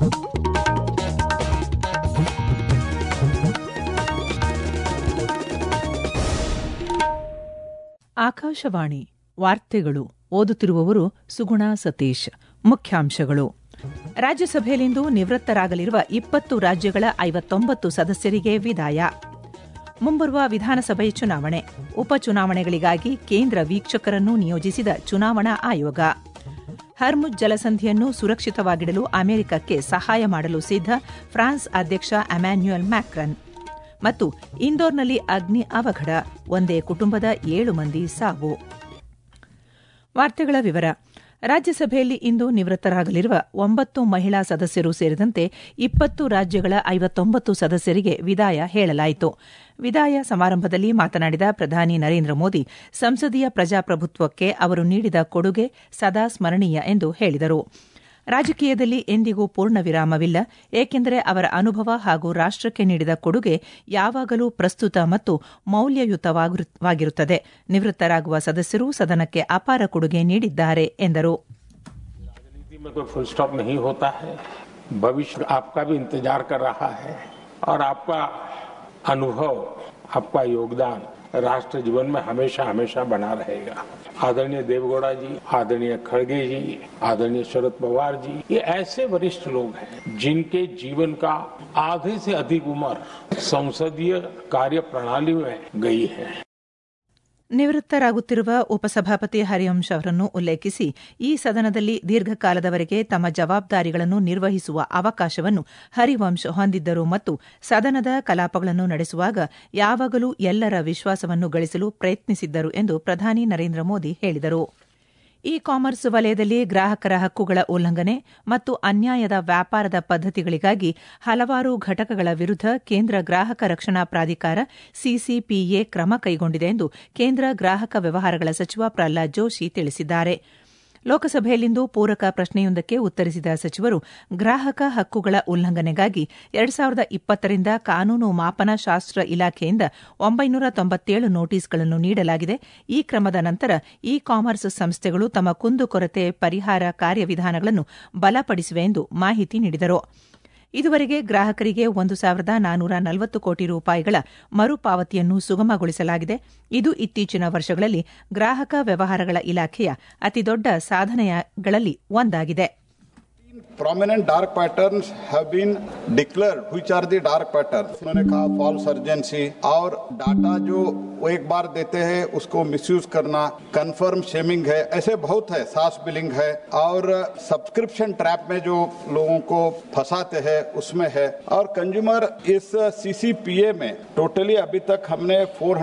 ಆಕಾಶವಾಣಿ ವಾರ್ತೆಗಳು ಓದುತ್ತಿರುವವರು ಸುಗುಣ ಸತೀಶ್ ಮುಖ್ಯಾಂಶಗಳು ರಾಜ್ಯಸಭೆಯಲ್ಲಿಂದು ನಿವೃತ್ತರಾಗಲಿರುವ ಇಪ್ಪತ್ತು ರಾಜ್ಯಗಳ ಐವತ್ತೊಂಬತ್ತು ಸದಸ್ಯರಿಗೆ ವಿದಾಯ ಮುಂಬರುವ ವಿಧಾನಸಭೆ ಚುನಾವಣೆ ಉಪಚುನಾವಣೆಗಳಿಗಾಗಿ ಕೇಂದ್ರ ವೀಕ್ಷಕರನ್ನು ನಿಯೋಜಿಸಿದ ಚುನಾವಣಾ ಆಯೋಗ ಹರ್ಮುಜ್ ಜಲಸಂಧಿಯನ್ನು ಸುರಕ್ಷಿತವಾಗಿಡಲು ಅಮೆರಿಕಕ್ಕೆ ಸಹಾಯ ಮಾಡಲು ಸಿದ್ಧ ಫ್ರಾನ್ಸ್ ಅಧ್ಯಕ್ಷ ಅಮ್ಯಾನ್ಯುಯಲ್ ಮ್ಯಾಕ್ರನ್ ಮತ್ತು ಇಂದೋರ್ನಲ್ಲಿ ಅಗ್ನಿ ಅವಘಡ ಒಂದೇ ಕುಟುಂಬದ ಏಳು ಮಂದಿ ಸಾವು ವಾರ್ತೆಗಳ ವಿವರ ರಾಜ್ಯಸಭೆಯಲ್ಲಿ ಇಂದು ನಿವೃತ್ತರಾಗಲಿರುವ ಒಂಬತ್ತು ಮಹಿಳಾ ಸದಸ್ಯರು ಸೇರಿದಂತೆ ಇಪ್ಪತ್ತು ರಾಜ್ಯಗಳ ಐವತ್ತೊಂಬತ್ತು ಸದಸ್ಯರಿಗೆ ವಿದಾಯ ಹೇಳಲಾಯಿತು ವಿದಾಯ ಸಮಾರಂಭದಲ್ಲಿ ಮಾತನಾಡಿದ ಪ್ರಧಾನಿ ನರೇಂದ್ರ ಮೋದಿ ಸಂಸದೀಯ ಪ್ರಜಾಪ್ರಭುತ್ವಕ್ಕೆ ಅವರು ನೀಡಿದ ಕೊಡುಗೆ ಸದಾ ಸ್ಮರಣೀಯ ಎಂದು ಹೇಳಿದರು ರಾಜಕೀಯದಲ್ಲಿ ಎಂದಿಗೂ ಪೂರ್ಣ ವಿರಾಮವಿಲ್ಲ ಏಕೆಂದರೆ ಅವರ ಅನುಭವ ಹಾಗೂ ರಾಷ್ಟಕ್ಕೆ ನೀಡಿದ ಕೊಡುಗೆ ಯಾವಾಗಲೂ ಪ್ರಸ್ತುತ ಮತ್ತು ಮೌಲ್ಯಯುತವಾಗಿರುತ್ತದೆ ನಿವೃತ್ತರಾಗುವ ಸದಸ್ಯರು ಸದನಕ್ಕೆ ಅಪಾರ ಕೊಡುಗೆ ನೀಡಿದ್ದಾರೆ ಎಂದರು राजनीति में कोई फुल स्टॉप नहीं होता है भविष्य आपका भी इंतजार कर रहा है और आपका अनुभव आपका योगदान राष्ट्र जीवन में हमेशा हमेशा बना रहेगा आदरणीय देवगौड़ा जी आदरणीय खड़गे जी आदरणीय शरद पवार जी ये ऐसे वरिष्ठ लोग हैं जिनके जीवन का आधे से अधिक उम्र संसदीय कार्य प्रणाली में गई है ನಿವೃತ್ತರಾಗುತ್ತಿರುವ ಉಪಸಭಾಪತಿ ಹರಿವಂಶ್ ಅವರನ್ನು ಉಲ್ಲೇಖಿಸಿ ಈ ಸದನದಲ್ಲಿ ದೀರ್ಘಕಾಲದವರೆಗೆ ತಮ್ಮ ಜವಾಬ್ದಾರಿಗಳನ್ನು ನಿರ್ವಹಿಸುವ ಅವಕಾಶವನ್ನು ಹರಿವಂಶ್ ಹೊಂದಿದ್ದರು ಮತ್ತು ಸದನದ ಕಲಾಪಗಳನ್ನು ನಡೆಸುವಾಗ ಯಾವಾಗಲೂ ಎಲ್ಲರ ವಿಶ್ವಾಸವನ್ನು ಗಳಿಸಲು ಪ್ರಯತ್ನಿಸಿದ್ದರು ಎಂದು ಪ್ರಧಾನಿ ನರೇಂದ್ರ ಮೋದಿ ಹೇಳಿದರು ಇ ಕಾಮರ್ಸ್ ವಲಯದಲ್ಲಿ ಗ್ರಾಹಕರ ಹಕ್ಕುಗಳ ಉಲ್ಲಂಘನೆ ಮತ್ತು ಅನ್ಯಾಯದ ವ್ಯಾಪಾರದ ಪದ್ದತಿಗಳಿಗಾಗಿ ಹಲವಾರು ಘಟಕಗಳ ವಿರುದ್ಧ ಕೇಂದ್ರ ಗ್ರಾಹಕ ರಕ್ಷಣಾ ಪ್ರಾಧಿಕಾರ ಸಿಸಿಪಿಎ ಕ್ರಮ ಕೈಗೊಂಡಿದೆ ಎಂದು ಕೇಂದ್ರ ಗ್ರಾಹಕ ವ್ಯವಹಾರಗಳ ಸಚಿವ ಪ್ರಹ್ಲಾದ್ ಜೋಶಿ ತಿಳಿಸಿದ್ದಾರೆ ಲೋಕಸಭೆಯಲ್ಲಿಂದು ಪೂರಕ ಪ್ರಶ್ನೆಯೊಂದಕ್ಕೆ ಉತ್ತರಿಸಿದ ಸಚಿವರು ಗ್ರಾಹಕ ಹಕ್ಕುಗಳ ಉಲ್ಲಂಘನೆಗಾಗಿ ಎರಡು ಸಾವಿರದ ಇಪ್ಪತ್ತರಿಂದ ಕಾನೂನು ಮಾಪನ ಶಾಸ್ತ್ರ ಇಲಾಖೆಯಿಂದ ಒಂಬೈನೂರ ತೊಂಬತ್ತೇಳು ನೋಟಿಸ್ಗಳನ್ನು ನೀಡಲಾಗಿದೆ ಈ ಕ್ರಮದ ನಂತರ ಇ ಕಾಮರ್ಸ್ ಸಂಸ್ಥೆಗಳು ತಮ್ಮ ಕುಂದುಕೊರತೆ ಪರಿಹಾರ ಕಾರ್ಯವಿಧಾನಗಳನ್ನು ಬಲಪಡಿಸಿವೆ ಎಂದು ಮಾಹಿತಿ ನೀಡಿದರು ಇದುವರೆಗೆ ಗ್ರಾಹಕರಿಗೆ ಒಂದು ಸಾವಿರದ ನಾನೂರ ನಲವತ್ತು ಕೋಟಿ ರೂಪಾಯಿಗಳ ಮರುಪಾವತಿಯನ್ನು ಸುಗಮಗೊಳಿಸಲಾಗಿದೆ ಇದು ಇತ್ತೀಚಿನ ವರ್ಷಗಳಲ್ಲಿ ಗ್ರಾಹಕ ವ್ಯವಹಾರಗಳ ಇಲಾಖೆಯ ಅತಿದೊಡ್ಡ ಸಾಧನೆಗಳಲ್ಲಿ ಒಂದಾಗಿದೆ prominent dark patterns have been declared which are the dark patterns उन्होंने कहा फॉल्स अर्जेंसी और डाटा जो वो एक बार देते हैं उसको मिसयूज करना कंफर्म शेमिंग है ऐसे बहुत है सास बिलिंग है और सब्सक्रिप्शन ट्रैप में जो लोगों को फंसाते हैं उसमें है और कंज्यूमर इस सीसीपीए में टोटली अभी तक हमने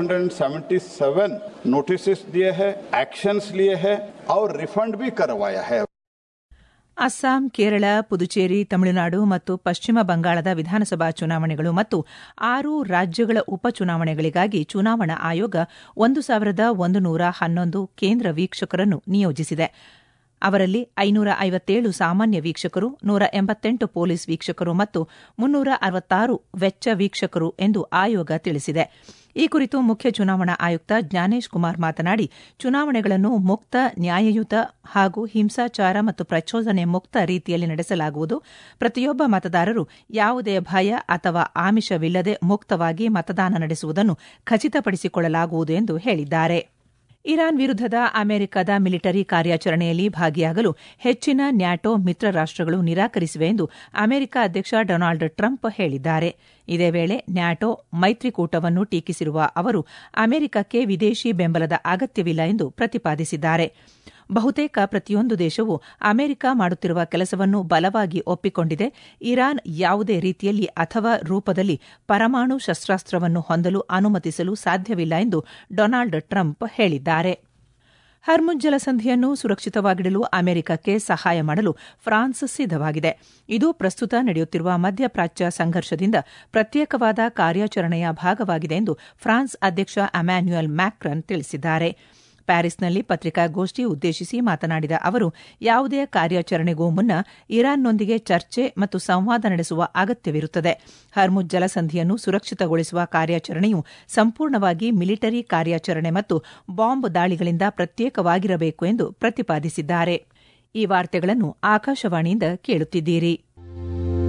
477 नोटिस दिए हैं एक्शंस लिए हैं और रिफंड भी करवाया है ಅಸ್ಸಾಂ ಕೇರಳ ಪುದುಚೇರಿ ತಮಿಳುನಾಡು ಮತ್ತು ಪಶ್ಚಿಮ ಬಂಗಾಳದ ವಿಧಾನಸಭಾ ಚುನಾವಣೆಗಳು ಮತ್ತು ಆರು ರಾಜ್ಯಗಳ ಉಪಚುನಾವಣೆಗಳಿಗಾಗಿ ಚುನಾವಣಾ ಆಯೋಗ ಒಂದು ಸಾವಿರದ ಒಂದು ನೂರ ಹನ್ನೊಂದು ಕೇಂದ್ರ ವೀಕ್ಷಕರನ್ನು ನಿಯೋಜಿಸಿದೆ ಅವರಲ್ಲಿ ಐನೂರ ಐವತ್ತೇಳು ಸಾಮಾನ್ಯ ವೀಕ್ಷಕರು ನೂರ ಎಂಬತ್ತೆಂಟು ಪೊಲೀಸ್ ವೀಕ್ಷಕರು ಮತ್ತು ಮುನ್ನೂರ ಅರವತ್ತಾರು ವೆಚ್ಚ ವೀಕ್ಷಕರು ಎಂದು ಆಯೋಗ ತಿಳಿಸಿದೆ ಈ ಕುರಿತು ಮುಖ್ಯ ಚುನಾವಣಾ ಆಯುಕ್ತ ಜ್ಞಾನೇಶ್ ಕುಮಾರ್ ಮಾತನಾಡಿ ಚುನಾವಣೆಗಳನ್ನು ಮುಕ್ತ ನ್ಯಾಯಯುತ ಹಾಗೂ ಹಿಂಸಾಚಾರ ಮತ್ತು ಪ್ರಚೋದನೆ ಮುಕ್ತ ರೀತಿಯಲ್ಲಿ ನಡೆಸಲಾಗುವುದು ಪ್ರತಿಯೊಬ್ಬ ಮತದಾರರು ಯಾವುದೇ ಭಯ ಅಥವಾ ಆಮಿಷವಿಲ್ಲದೆ ಮುಕ್ತವಾಗಿ ಮತದಾನ ನಡೆಸುವುದನ್ನು ಖಚಿತಪಡಿಸಿಕೊಳ್ಳಲಾಗುವುದು ಎಂದು ಹೇಳಿದ್ದಾರೆ ಇರಾನ್ ವಿರುದ್ದದ ಅಮೆರಿಕದ ಮಿಲಿಟರಿ ಕಾರ್ಯಾಚರಣೆಯಲ್ಲಿ ಭಾಗಿಯಾಗಲು ಹೆಚ್ಚಿನ ನ್ಯಾಟೋ ಮಿತ್ರ ರಾಷ್ಟಗಳು ನಿರಾಕರಿಸಿವೆ ಎಂದು ಅಮೆರಿಕ ಅಧ್ಯಕ್ಷ ಡೊನಾಲ್ಡ್ ಟ್ರಂಪ್ ಹೇಳಿದ್ದಾರೆ ಇದೇ ವೇಳೆ ನ್ಯಾಟೋ ಮೈತ್ರಿಕೂಟವನ್ನು ಟೀಕಿಸಿರುವ ಅವರು ಅಮೆರಿಕಕ್ಕೆ ವಿದೇಶಿ ಬೆಂಬಲದ ಅಗತ್ಯವಿಲ್ಲ ಎಂದು ಪ್ರತಿಪಾದಿಸಿದ್ದಾರೆ ಬಹುತೇಕ ಪ್ರತಿಯೊಂದು ದೇಶವು ಅಮೆರಿಕ ಮಾಡುತ್ತಿರುವ ಕೆಲಸವನ್ನು ಬಲವಾಗಿ ಒಪ್ಪಿಕೊಂಡಿದೆ ಇರಾನ್ ಯಾವುದೇ ರೀತಿಯಲ್ಲಿ ಅಥವಾ ರೂಪದಲ್ಲಿ ಪರಮಾಣು ಶಸ್ತ್ರಾಸ್ತ್ರವನ್ನು ಹೊಂದಲು ಅನುಮತಿಸಲು ಸಾಧ್ಯವಿಲ್ಲ ಎಂದು ಡೊನಾಲ್ಡ್ ಟ್ರಂಪ್ ಹೇಳಿದ್ದಾರೆ ಹರ್ಮುಜ್ ಜಲಸಂಧಿಯನ್ನು ಸುರಕ್ಷಿತವಾಗಿಡಲು ಅಮೆರಿಕಕ್ಕೆ ಸಹಾಯ ಮಾಡಲು ಫ್ರಾನ್ಸ್ ಸಿದ್ದವಾಗಿದೆ ಇದು ಪ್ರಸ್ತುತ ನಡೆಯುತ್ತಿರುವ ಮಧ್ಯಪ್ರಾಚ್ಯ ಸಂಘರ್ಷದಿಂದ ಪ್ರತ್ಯೇಕವಾದ ಕಾರ್ಯಾಚರಣೆಯ ಭಾಗವಾಗಿದೆ ಎಂದು ಫ್ರಾನ್ಸ್ ಅಧ್ಯಕ್ಷ ಅಮ್ಯಾನ್ಯುಯಲ್ ಮ್ಯಾಕ್ರನ್ ತಿಳಿಸಿದ್ದಾರೆ ಪ್ಯಾರಿಸ್ನಲ್ಲಿ ಪತ್ರಿಕಾಗೋಷ್ಠಿ ಉದ್ದೇಶಿಸಿ ಮಾತನಾಡಿದ ಅವರು ಯಾವುದೇ ಕಾರ್ಯಾಚರಣೆಗೂ ಮುನ್ನ ಇರಾನ್ನೊಂದಿಗೆ ಚರ್ಚೆ ಮತ್ತು ಸಂವಾದ ನಡೆಸುವ ಅಗತ್ಯವಿರುತ್ತದೆ ಹರ್ಮುಜ್ ಜಲಸಂಧಿಯನ್ನು ಸುರಕ್ಷಿತಗೊಳಿಸುವ ಕಾರ್ಯಾಚರಣೆಯು ಸಂಪೂರ್ಣವಾಗಿ ಮಿಲಿಟರಿ ಕಾರ್ಯಾಚರಣೆ ಮತ್ತು ಬಾಂಬ್ ದಾಳಿಗಳಿಂದ ಪ್ರತ್ಯೇಕವಾಗಿರಬೇಕು ಎಂದು ಪ್ರತಿಪಾದಿಸಿದ್ದಾರೆ ಈ ವಾರ್ತೆಗಳನ್ನು ಆಕಾಶವಾಣಿಯಿಂದ ಕೇಳುತ್ತಿದ್ದೀರಿ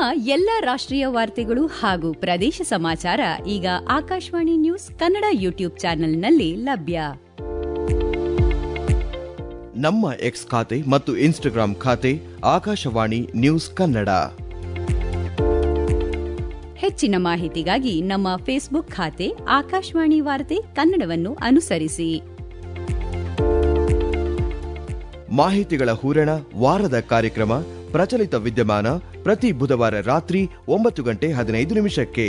ಎಲ್ಲ ರಾಷ್ಟ್ರೀಯ ವಾರ್ತೆಗಳು ಹಾಗೂ ಪ್ರದೇಶ ಸಮಾಚಾರ ಈಗ ಆಕಾಶವಾಣಿ ನ್ಯೂಸ್ ಕನ್ನಡ ಯೂಟ್ಯೂಬ್ ಚಾನೆಲ್ನಲ್ಲಿ ಲಭ್ಯ ನಮ್ಮ ಎಕ್ಸ್ ಖಾತೆ ಮತ್ತು ಇನ್ಸ್ಟಾಗ್ರಾಂ ಖಾತೆ ಆಕಾಶವಾಣಿ ನ್ಯೂಸ್ ಕನ್ನಡ ಹೆಚ್ಚಿನ ಮಾಹಿತಿಗಾಗಿ ನಮ್ಮ ಫೇಸ್ಬುಕ್ ಖಾತೆ ಆಕಾಶವಾಣಿ ವಾರ್ತೆ ಕನ್ನಡವನ್ನು ಅನುಸರಿಸಿ ಮಾಹಿತಿಗಳ ಹೂರಣ ವಾರದ ಕಾರ್ಯಕ್ರಮ ಪ್ರಚಲಿತ ವಿದ್ಯಮಾನ ಪ್ರತಿ ಬುಧವಾರ ರಾತ್ರಿ ಒಂಬತ್ತು ಗಂಟೆ ಹದಿನೈದು ನಿಮಿಷಕ್ಕೆ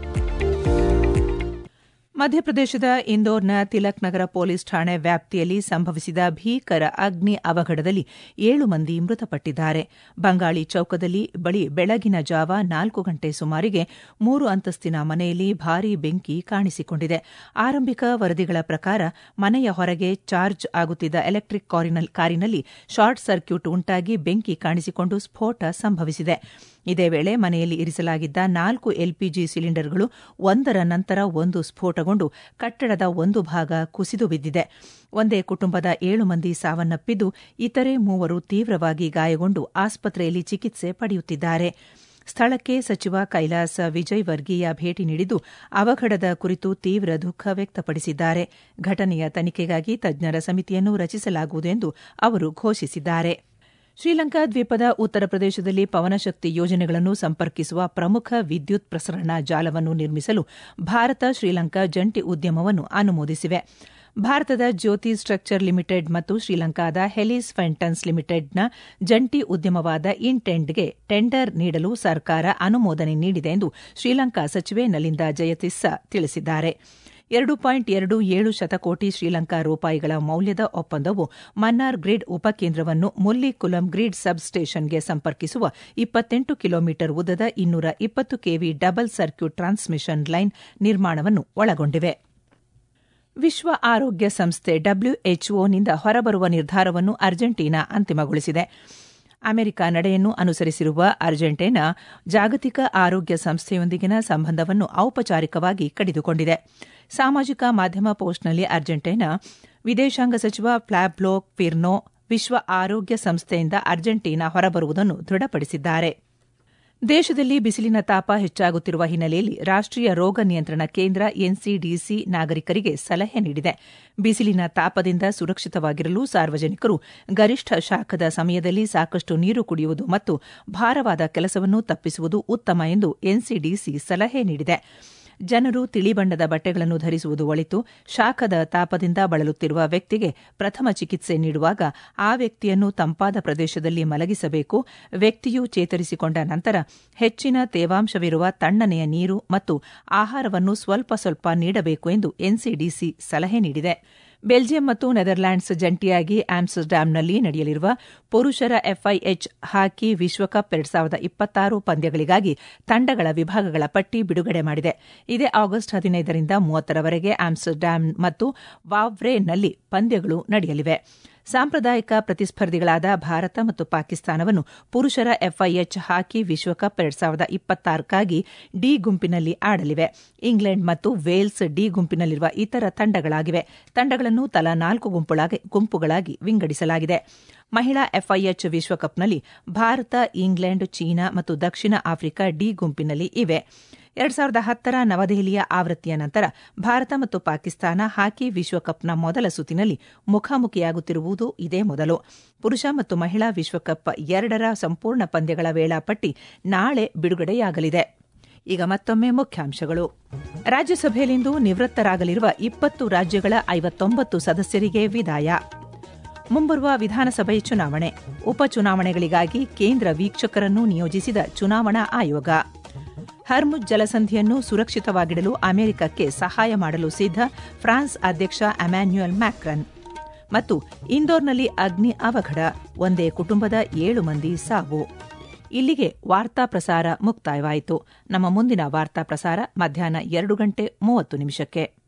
ಮಧ್ಯಪ್ರದೇಶದ ಇಂದೋರ್ನ ತಿಲಕ್ ನಗರ ಪೊಲೀಸ್ ಠಾಣೆ ವ್ಯಾಪ್ತಿಯಲ್ಲಿ ಸಂಭವಿಸಿದ ಭೀಕರ ಅಗ್ನಿ ಅವಘಡದಲ್ಲಿ ಏಳು ಮಂದಿ ಮೃತಪಟ್ಟಿದ್ದಾರೆ ಬಂಗಾಳಿ ಚೌಕದಲ್ಲಿ ಬಳಿ ಬೆಳಗಿನ ಜಾವ ನಾಲ್ಕು ಗಂಟೆ ಸುಮಾರಿಗೆ ಮೂರು ಅಂತಸ್ತಿನ ಮನೆಯಲ್ಲಿ ಭಾರೀ ಬೆಂಕಿ ಕಾಣಿಸಿಕೊಂಡಿದೆ ಆರಂಭಿಕ ವರದಿಗಳ ಪ್ರಕಾರ ಮನೆಯ ಹೊರಗೆ ಚಾರ್ಜ್ ಆಗುತ್ತಿದ್ದ ಎಲೆಕ್ಟ್ರಿಕ್ ಕಾರಿನಲ್ಲಿ ಶಾರ್ಟ್ ಸರ್ಕ್ಯೂಟ್ ಉಂಟಾಗಿ ಬೆಂಕಿ ಕಾಣಿಸಿಕೊಂಡು ಸ್ಫೋಟ ಸಂಭವಿಸಿದೆ ಇದೇ ವೇಳೆ ಮನೆಯಲ್ಲಿ ಇರಿಸಲಾಗಿದ್ದ ನಾಲ್ಕು ಎಲ್ಪಿಜಿ ಸಿಲಿಂಡರ್ಗಳು ಒಂದರ ನಂತರ ಒಂದು ಸ್ಫೋಟಗೊಂಡು ಕಟ್ಟಡದ ಒಂದು ಭಾಗ ಕುಸಿದು ಬಿದ್ದಿದೆ ಒಂದೇ ಕುಟುಂಬದ ಏಳು ಮಂದಿ ಸಾವನ್ನಪ್ಪಿದ್ದು ಇತರೆ ಮೂವರು ತೀವ್ರವಾಗಿ ಗಾಯಗೊಂಡು ಆಸ್ಪತ್ರೆಯಲ್ಲಿ ಚಿಕಿತ್ಸೆ ಪಡೆಯುತ್ತಿದ್ದಾರೆ ಸ್ಥಳಕ್ಕೆ ಸಚಿವ ಕೈಲಾಸ ವಿಜಯ್ ವರ್ಗೀಯ ಭೇಟಿ ನೀಡಿದ್ದು ಅವಘಡದ ಕುರಿತು ತೀವ್ರ ದುಃಖ ವ್ಯಕ್ತಪಡಿಸಿದ್ದಾರೆ ಘಟನೆಯ ತನಿಖೆಗಾಗಿ ತಜ್ಞರ ಸಮಿತಿಯನ್ನು ರಚಿಸಲಾಗುವುದು ಎಂದು ಅವರು ಘೋಷಿಸಿದ್ದಾರೆ ಶ್ರೀಲಂಕಾ ದ್ವೀಪದ ಉತ್ತರ ಪ್ರದೇಶದಲ್ಲಿ ಪವನಶಕ್ತಿ ಯೋಜನೆಗಳನ್ನು ಸಂಪರ್ಕಿಸುವ ಪ್ರಮುಖ ವಿದ್ಯುತ್ ಪ್ರಸರಣ ಜಾಲವನ್ನು ನಿರ್ಮಿಸಲು ಭಾರತ ಶ್ರೀಲಂಕಾ ಜಂಟಿ ಉದ್ಯಮವನ್ನು ಅನುಮೋದಿಸಿವೆ ಭಾರತದ ಜ್ಯೋತಿ ಸ್ಟ್ರಕ್ಚರ್ ಲಿಮಿಟೆಡ್ ಮತ್ತು ಶ್ರೀಲಂಕಾದ ಹೆಲಿಸ್ ಫೆಂಟನ್ಸ್ ಲಿಮಿಟೆಡ್ನ ಜಂಟಿ ಉದ್ಯಮವಾದ ಇಂಟೆಂಡ್ಗೆ ಟೆಂಡರ್ ನೀಡಲು ಸರ್ಕಾರ ಅನುಮೋದನೆ ನೀಡಿದೆ ಎಂದು ಶ್ರೀಲಂಕಾ ಸಚಿವೆ ನಲಿಂದಾ ಜಯತಿಸ್ಸಾ ತಿಳಿಸಿದ್ದಾರೆ ಎರಡು ಪಾಯಿಂಟ್ ಎರಡು ಏಳು ಶತಕೋಟಿ ಶ್ರೀಲಂಕಾ ರೂಪಾಯಿಗಳ ಮೌಲ್ಯದ ಒಪ್ಪಂದವು ಮನ್ನಾರ್ ಗ್ರಿಡ್ ಉಪಕೇಂದ್ರವನ್ನು ಮುಲ್ಲಿಕುಲಂ ಗ್ರಿಡ್ ಸಬ್ ಸ್ಟೇಷನ್ಗೆ ಸಂಪರ್ಕಿಸುವ ಇಪ್ಪತ್ತೆಂಟು ಕಿಲೋಮೀಟರ್ ಉದ್ದದ ಇನ್ನೂರ ಇಪ್ಪತ್ತು KV double circuit transmission line ನಿರ್ಮಾಣವನ್ನು ಒಳಗೊಂಡಿವೆ ವಿಶ್ವ ಆರೋಗ್ಯ ಸಂಸ್ಥೆ ಡಬ್ಲ್ಯೂಎಚ್ಒನಿಂದ ಹೊರಬರುವ ನಿರ್ಧಾರವನ್ನು ಅರ್ಜೆಂಟೀನಾ ಅಂತಿಮಗೊಳಿಸಿದೆ ಅಮೆರಿಕ ನಡೆಯನ್ನು ಅನುಸರಿಸಿರುವ ಅರ್ಜೆಂಟೀನಾ ಜಾಗತಿಕ ಆರೋಗ್ಯ ಸಂಸ್ಥೆಯೊಂದಿಗಿನ ಸಂಬಂಧವನ್ನು ಔಪಚಾರಿಕವಾಗಿ ಕಡಿದುಕೊಂಡಿದೆ ಸಾಮಾಜಿಕ ಮಾಧ್ಯಮ ಪೋಸ್ಟ್ನಲ್ಲಿ ಅರ್ಜೆಂಟೀನಾ ವಿದೇಶಾಂಗ ಸಚಿವ ಫ್ಲಾಬ್ಲೋ ಪಿರ್ನೋ ವಿಶ್ವ ಆರೋಗ್ಯ ಸಂಸ್ಥೆಯಿಂದ ಅರ್ಜೆಂಟೀನಾ ಹೊರಬರುವುದನ್ನು ದೃಢಪಡಿಸಿದ್ದಾರೆ ದೇಶದಲ್ಲಿ ಬಿಸಿಲಿನ ತಾಪ ಹೆಚ್ಚಾಗುತ್ತಿರುವ ಹಿನ್ನೆಲೆಯಲ್ಲಿ ರಾಷ್ಟೀಯ ರೋಗ ನಿಯಂತ್ರಣ ಕೇಂದ್ರ ಎನ್ಸಿಡಿಸಿ ನಾಗರಿಕರಿಗೆ ಸಲಹೆ ನೀಡಿದೆ ಬಿಸಿಲಿನ ತಾಪದಿಂದ ಸುರಕ್ಷಿತವಾಗಿರಲು ಸಾರ್ವಜನಿಕರು ಗರಿಷ್ಠ ಶಾಖದ ಸಮಯದಲ್ಲಿ ಸಾಕಷ್ಟು ನೀರು ಕುಡಿಯುವುದು ಮತ್ತು ಭಾರವಾದ ಕೆಲಸವನ್ನು ತಪ್ಪಿಸುವುದು ಉತ್ತಮ ಎಂದು ಎನ್ಸಿಡಿಸಿ ಸಲಹೆ ನೀಡಿದೆ ಜನರು ತಿಳಿ ಬಣ್ಣದ ಬಟ್ಟೆಗಳನ್ನು ಧರಿಸುವುದು ಒಳಿತು ಶಾಖದ ತಾಪದಿಂದ ಬಳಲುತ್ತಿರುವ ವ್ಯಕ್ತಿಗೆ ಪ್ರಥಮ ಚಿಕಿತ್ಸೆ ನೀಡುವಾಗ ಆ ವ್ಯಕ್ತಿಯನ್ನು ತಂಪಾದ ಪ್ರದೇಶದಲ್ಲಿ ಮಲಗಿಸಬೇಕು ವ್ಯಕ್ತಿಯು ಚೇತರಿಸಿಕೊಂಡ ನಂತರ ಹೆಚ್ಚಿನ ತೇವಾಂಶವಿರುವ ತಣ್ಣನೆಯ ನೀರು ಮತ್ತು ಆಹಾರವನ್ನು ಸ್ವಲ್ಪ ಸ್ವಲ್ಪ ನೀಡಬೇಕು ಎಂದು ಎನ್ಸಿಡಿಸಿ ಸಲಹೆ ನೀಡಿದೆ ಬೆಲ್ಜಿಯಂ ಮತ್ತು ನೆದರ್ಲ್ಯಾಂಡ್ಸ್ ಜಂಟಿಯಾಗಿ ಆಮ್ಸ್ಟರ್ಡ್ಯಾಮ್ನಲ್ಲಿ ನಡೆಯಲಿರುವ ಪುರುಷರ ಎಫ್ಐಎಚ್ ಹಾಕಿ ವಿಶ್ವಕಪ್ ಎರಡ್ ಸಾವಿರದ ಇಪ್ಪತ್ತಾರು ಪಂದ್ಯಗಳಿಗಾಗಿ ತಂಡಗಳ ವಿಭಾಗಗಳ ಪಟ್ಟಿ ಬಿಡುಗಡೆ ಮಾಡಿದೆ ಇದೇ ಆಗಸ್ಟ್ ಹದಿನೈದರಿಂದ ಮೂವತ್ತರವರೆಗೆ ಆಮ್ಸ್ಟರ್ಡ್ಯಾಮ್ ಮತ್ತು ವಾವ್ರೇನಲ್ಲಿ ಪಂದ್ಯಗಳು ನಡೆಯಲಿವೆ ಸಾಂಪ್ರದಾಯಿಕ ಪ್ರತಿಸ್ಪರ್ಧಿಗಳಾದ ಭಾರತ ಮತ್ತು ಪಾಕಿಸ್ತಾನವನ್ನು ಪುರುಷರ ಎಫ್ಐಎಚ್ ಹಾಕಿ ವಿಶ್ವಕಪ್ ಎರಡ್ ಸಾವಿರದ ಇಪ್ಪತ್ತಾರಕ್ಕಾಗಿ ಡಿ ಗುಂಪಿನಲ್ಲಿ ಆಡಲಿವೆ ಇಂಗ್ಲೆಂಡ್ ಮತ್ತು ವೇಲ್ಸ್ ಡಿ ಗುಂಪಿನಲ್ಲಿರುವ ಇತರ ತಂಡಗಳಾಗಿವೆ ತಂಡಗಳನ್ನು ತಲಾ ನಾಲ್ಕು ಗುಂಪುಗಳಾಗಿ ವಿಂಗಡಿಸಲಾಗಿದೆ ಮಹಿಳಾ ಎಫ್ಐಎಚ್ ವಿಶ್ವಕಪ್ನಲ್ಲಿ ಭಾರತ ಇಂಗ್ಲೆಂಡ್ ಚೀನಾ ಮತ್ತು ದಕ್ಷಿಣ ಆಫ್ರಿಕಾ ಡಿ ಗುಂಪಿನಲ್ಲಿ ಇವೆ ಎರಡ್ ಸಾವಿರದ ಹತ್ತರ ನವದೆಹಲಿಯ ಆವೃತ್ತಿಯ ನಂತರ ಭಾರತ ಮತ್ತು ಪಾಕಿಸ್ತಾನ ಹಾಕಿ ವಿಶ್ವಕಪ್ನ ಮೊದಲ ಸುತ್ತಿನಲ್ಲಿ ಮುಖಾಮುಖಿಯಾಗುತ್ತಿರುವುದು ಇದೇ ಮೊದಲು ಪುರುಷ ಮತ್ತು ಮಹಿಳಾ ವಿಶ್ವಕಪ್ ಎರಡರ ಸಂಪೂರ್ಣ ಪಂದ್ಯಗಳ ವೇಳಾಪಟ್ಟಿ ನಾಳೆ ಬಿಡುಗಡೆಯಾಗಲಿದೆ ಈಗ ಮತ್ತೊಮ್ಮೆ ಮುಖ್ಯಾಂಶಗಳು ರಾಜ್ಯಸಭೆಯಲ್ಲಿಂದು ನಿವೃತ್ತರಾಗಲಿರುವ ಇಪ್ಪತ್ತು ರಾಜ್ಯಗಳ ಐವತ್ತೊಂಬತ್ತು ಸದಸ್ಯರಿಗೆ ವಿದಾಯ ಮುಂಬರುವ ವಿಧಾನಸಭೆ ಚುನಾವಣೆ ಉಪಚುನಾವಣೆಗಳಿಗಾಗಿ ಕೇಂದ್ರ ವೀಕ್ಷಕರನ್ನು ನಿಯೋಜಿಸಿದ ಚುನಾವಣಾ ಆಯೋಗ ಹರ್ಮುಜ್ ಜಲಸಂಧಿಯನ್ನು ಸುರಕ್ಷಿತವಾಗಿಡಲು ಅಮೆರಿಕಕ್ಕೆ ಸಹಾಯ ಮಾಡಲು ಸಿದ್ಧ ಫ್ರಾನ್ಸ್ ಅಧ್ಯಕ್ಷ ಅಮ್ಯಾನ್ಯುಯಲ್ ಮ್ಯಾಕ್ರನ್ ಮತ್ತು ಇಂದೋರ್ನಲ್ಲಿ ಅಗ್ನಿ ಅವಘಡ ಒಂದೇ ಕುಟುಂಬದ ಏಳು ಮಂದಿ ಸಾವು ಇಲ್ಲಿಗೆ ವಾರ್ತಾ ಪ್ರಸಾರ ಮುಕ್ತಾಯವಾಯಿತು ನಮ್ಮ ಮುಂದಿನ ವಾರ್ತಾ ಪ್ರಸಾರ ಮಧ್ಯಾಹ್ನ ಎರಡು ಗಂಟೆ ಮೂವತ್ತು ನಿಮಿಷಕ್ಕೆ